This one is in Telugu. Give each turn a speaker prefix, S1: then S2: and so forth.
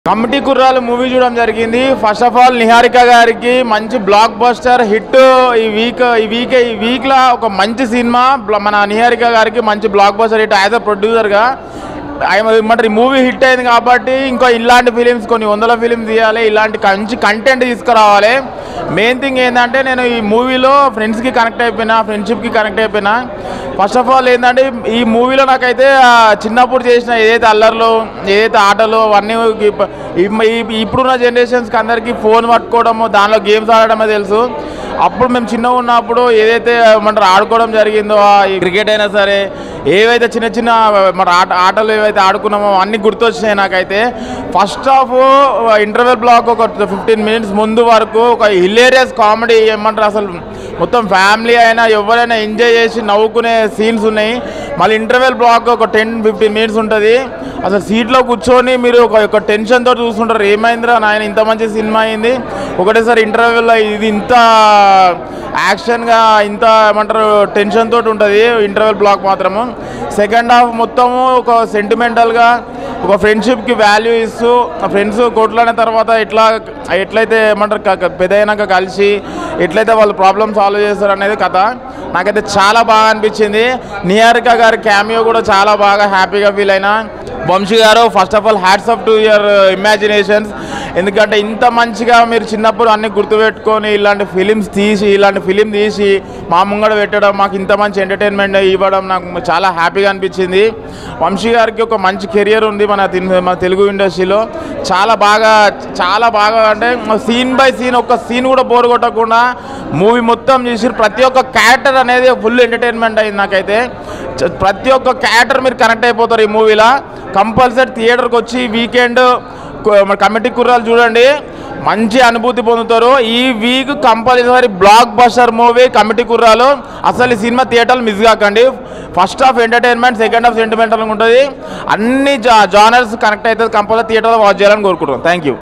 S1: కమిటీ కుర్రాలు మూవీ చూడడం జరిగింది ఫస్ట్ ఆఫ్ ఆల్ నిహారిక గారికి మంచి బ్లాక్ బస్టర్ హిట్ ఈ వీక్ ఈ వీక్ ఈ వీక్లో ఒక మంచి సినిమా బ్ల- మన నిహారిక గారికి మంచి blockbuster hit as a ప్రొడ్యూసర్గా ఏమంటారు ఈ మూవీ హిట్ అయింది కాబట్టి ఇంకా ఇలాంటి ఫిలిమ్స్ కొన్ని వందల ఫిలిమ్స్ తీయాలి ఇలాంటి మంచి కంటెంట్ తీసుకురావాలి మెయిన్ థింగ్ ఏంటంటే నేను ఈ మూవీలో ఫ్రెండ్స్కి కనెక్ట్ అయిపోయినా ఫ్రెండ్షిప్కి కనెక్ట్ అయిపోయినా ఫస్ట్ ఆఫ్ ఆల్ ఏంటంటే ఈ మూవీలో నాకైతే ఆ, చిన్నప్పుడు చేసిన ఏదైతే అల్లర్లు ఏదైతే ఆటలు అవన్నీ ఇప్ప- ఇప్- ఇప్- ఇప్పుడున్న జనరేషన్స్కి అందరికీ ఫోన్ పట్టుకోవడము దానిలో గేమ్స్ ఆడడమే తెలుసు అప్పుడు మేము చిన్నగా ఉన్నప్పుడు ఏదైతే ఏమంటారు ఆడుకోవడం జరిగిందో ఆ ఈ క్రికెట్ అయినా సరే ఏవైతే చిన్న చిన్న మన ఆట ఆటలు ఏవైతే ఆడుకున్నామో అన్నీ గుర్తొచ్చినాయి నాకైతే ఫస్ట్ హాఫ్ ఇంటర్వెల్ బ్లాక్ ఒక ఫిఫ్టీన్ మినిట్స్ ముందు వరకు ఒక హిలేరియస్ కామెడీ ఏమంటారు అసలు మొత్తం ఫ్యామిలీ అయినా ఎవరైనా ఎంజాయ్ చేసి నవ్వుకునే సీన్స్ ఉన్నాయి మళ్ళీ ఇంటర్వెల్ బ్లాక్ ఒక టెన్ ఫిఫ్టీన్ మినిట్స్ ఉంటుంది అసలు సీట్లో కూర్చొని మీరు ఒక ఒక టెన్షన్తో చూస్తుంటారు ఏమైందిరా నాయన ఇంత మంచి సినిమా అయింది ఒకటేసారి ఇంటర్వెల్లో ఇది ఇంత యాక్షన్గా ఇంత ఏమంటారు టెన్షన్ తోటి ఉంటుంది ఇంటర్వెల్ బ్లాక్ మాత్రము సెకండ్ హాఫ్ మొత్తము ఒక సెంటిమెంటల్గా ఒక ఫ్రెండ్షిప్కి వాల్యూ ఇస్తూ ఫ్రెండ్స్ కొట్లాడిన తర్వాత ఎట్లా ఎట్లయితే ఏమంటారు క- క- పెద్ద అయినాక కలిసి ఎట్లయితే వాళ్ళు ప్రాబ్లమ్ సాల్వ్ చేస్తారు అనేది కథ నాకైతే చాలా బాగా అనిపించింది నిహారిక గారి క్యామియో కూడా చాలా బాగా హ్యాపీగా ఫీల్ అయినా వంశీ గారు first of all hats off to your imaginations ఎందుకంటే ఇంత మంచిగా మీరు చిన్నప్పుడు అన్ని గుర్తుపెట్టుకొని ఇలాంటి ఫిలిమ్స్ తీసి ఇలాంటి ఫిలిం తీసి మా ముంగడ పెట్టడం మాకు ఇంత మంచి ఎంటర్టైన్మెంట్ ఇవ్వడం నాకు చాలా హ్యాపీగా అనిపించింది వంశీ గారికి ఒక మంచి కెరియర్ ఉంది మన తిన్- మన తెలుగు ఇండస్ట్రీలో చాలా బాగా చాలా బాగా అంటే సీన్ బై సీన్ ఒక సీన్ కూడా బోర్ కొట్టకుండా మూవీ మొత్తం చూసి ప్రతి ఒక్క క్యారెక్టర్ అనేది ఫుల్ ఎంటర్టైన్మెంట్ అయింది నాకైతే చ- ప్రతి ఒక్క క్యారెక్టర్ మీరు కనెక్ట్ అయిపోతారు ఈ మూవీలో కంపల్సరీ థియేటర్కి వచ్చి వీకెండ్ కమిటీ కుర్రాలు చూడండి మంచి అనుభూతి పొందుతారు ఈ week compulsory blockbuster movie committee Kurrallu అసలు ఈ సినిమా థియేటర్లు మిస్ కాకండి first half entertainment second half sentimental ఉంటుంది అన్ని జా జానర్స్ కనెక్ట్ అవుతుంది కంపల్సరీ థియేటర్లో వాచ్ చేయాలని కోరుకుంటున్నాను థ్యాంక్ యూ